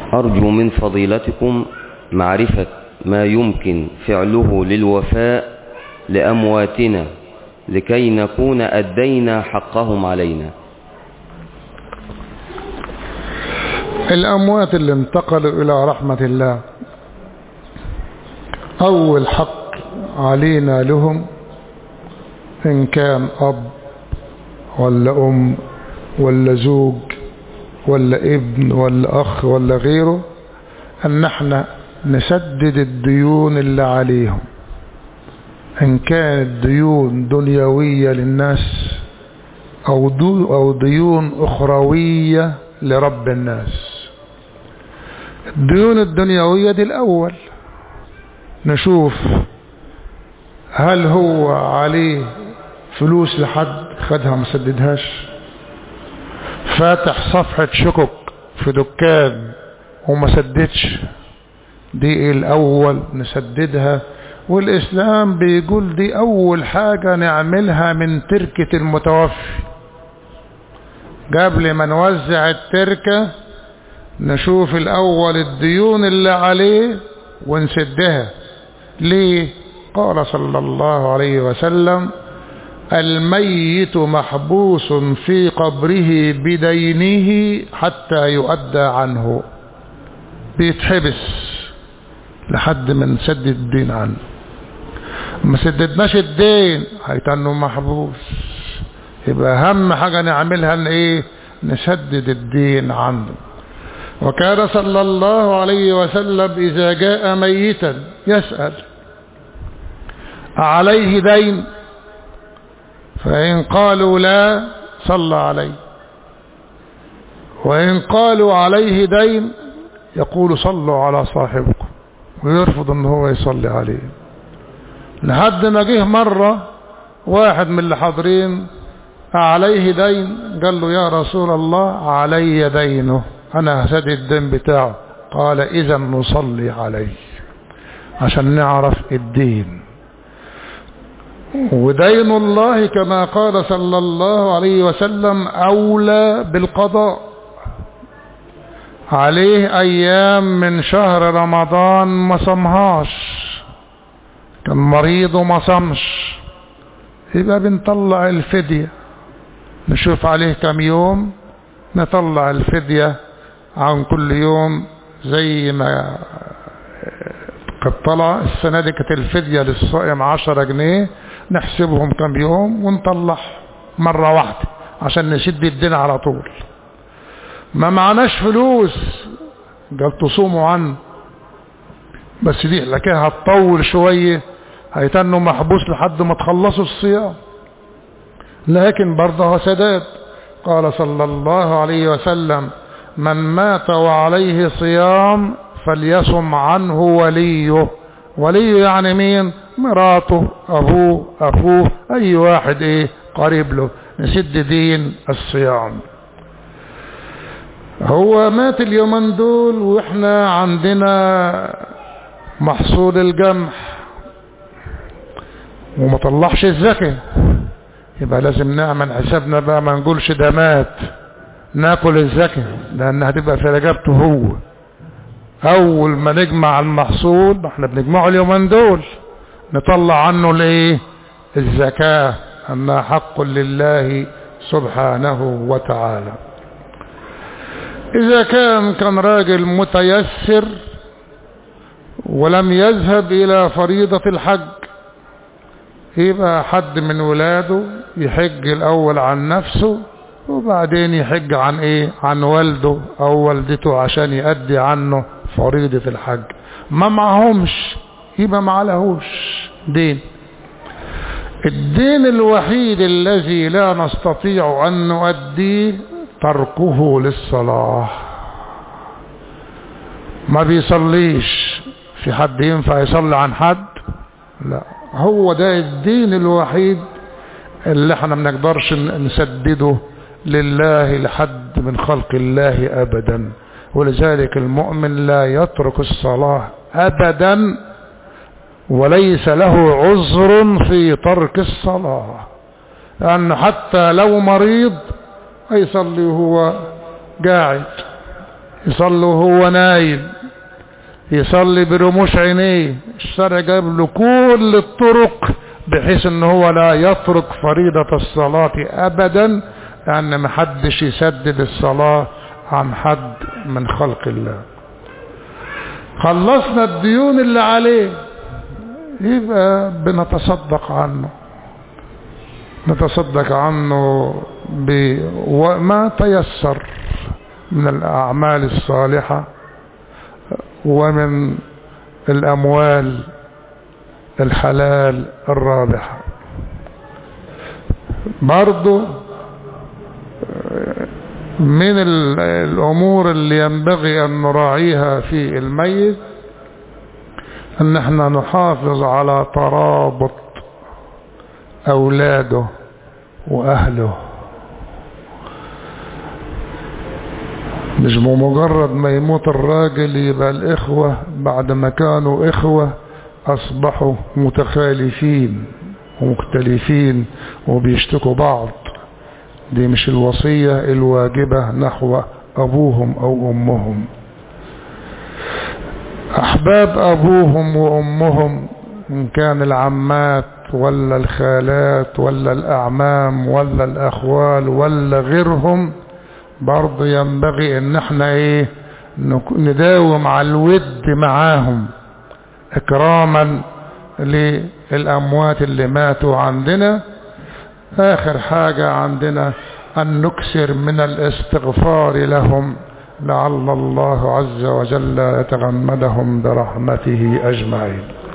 أرجو من فضيلتكم معرفة ما يمكن فعله للوفاء لأمواتنا لكي نكون أدينا حقهم علينا الأموات اللي انتقلوا إلى رحمة الله أول حق علينا لهم إن كان أب ولا أم ولا زوج ولا ابن ولا أخ ولا غيره أن نحن نسدد الديون اللي عليهم إن كانت ديون دنيوية للناس أو, دو أو ديون أخروية لرب الناس الديون الدنيوية دي الأول نشوف هل هو عليه فلوس لحد خدها ما سددهاش فاتح صفحة شكك في دكان وما سددش دي الأول نسددها والإسلام بيقول دي أول حاجة نعملها من تركة المتوفي قبل ما نوزع التركة نشوف الأول الديون اللي عليه ونسدها ليه قال صلى الله عليه وسلم الميت محبوس في قبره بدينه حتى يؤدى عنه بيتحبس لحد ما نسدد الدين عنه ما سددناش الدين هيتنه محبوس يبقى اهم حاجة نعملها ان ايه نسدد الدين عنه وكان صلى الله عليه وسلم اذا جاء ميتا يسأل عليه دين فإن قالوا لا صلى عليه وإن قالوا عليه دين يقول صلوا على صاحبكم ويرفض ان هو يصلي عليه لحد ما جه مرة واحد من اللي حاضرين عليه دين قال له يا رسول الله علي دينه انا هسدد الدين بتاعه قال اذا نصلي عليه عشان نعرف الدين ودين الله كما قال صلى الله عليه وسلم أولى بالقضاء عليه أيام من شهر رمضان ما صمهاش كان مريض وما صمش يبقى بنطلع الفدية نشوف عليه كم يوم نطلع الفدية عن كل يوم زي ما قد طلع السنة دي كانت الفدية للصائم عشرة جنيه نحسبهم كم يوم ونطلع مرة واحدة عشان نشد الدين على طول ما معناش فلوس قال تصوموا عنه بس دي لكن هتطول شوية هيتنوا محبوس لحد ما تخلصوا الصيام لكن برضه سداد قال صلى الله عليه وسلم من مات وعليه صيام فليصم عنه وليه وليه يعني مين مراته ابوه اخوه اي واحد ايه قريب له نسد دين الصيام هو مات اليومين دول واحنا عندنا محصول الجمح وما طلعش الزكاة يبقى لازم نعمل حسابنا بقى ما نقولش ده مات ناكل الزكاة لان هتبقى في رقبته هو اول ما نجمع المحصول احنا بنجمعه اليومين دول نطلع عنه الايه الزكاة انها حق لله سبحانه وتعالى اذا كان كان راجل متيسر ولم يذهب الى فريضة الحج يبقى حد من ولاده يحج الاول عن نفسه وبعدين يحج عن ايه عن والده او والدته عشان يأدي عنه فريضة الحج ما معهمش يبقى ما عليهوش دين الدين الوحيد الذي لا نستطيع ان نؤديه تركه للصلاة ما بيصليش في حد ينفع يصلي عن حد لا هو ده الدين الوحيد اللي احنا ما نقدرش نسدده لله لحد من خلق الله ابدا ولذلك المؤمن لا يترك الصلاة ابدا وليس له عذر في ترك الصلاة لأن حتى لو مريض يصلي وهو قاعد يصلي وهو نايم يصلي برموش عينيه الشرع جاب له كل الطرق بحيث ان هو لا يترك فريضة الصلاة ابدا لان محدش يسدد الصلاة عن حد من خلق الله خلصنا الديون اللي عليه يبقى بنتصدق عنه نتصدق عنه بما تيسر من الأعمال الصالحة ومن الأموال الحلال الرابحة برضو من الأمور اللي ينبغي أن نراعيها في الميت أن احنا نحافظ على ترابط أولاده وأهله مش بمجرد ما يموت الراجل يبقى الإخوة بعد ما كانوا إخوة أصبحوا متخالفين ومختلفين وبيشتكوا بعض دي مش الوصية الواجبة نحو أبوهم أو أمهم أحباب أبوهم وأمهم إن كان العمات ولا الخالات ولا الأعمام ولا الأخوال ولا غيرهم برضه ينبغي ان احنا ايه نداوم على الود معاهم اكراما للاموات اللي ماتوا عندنا اخر حاجة عندنا ان نكسر من الاستغفار لهم لعل الله عز وجل يتغمدهم برحمته اجمعين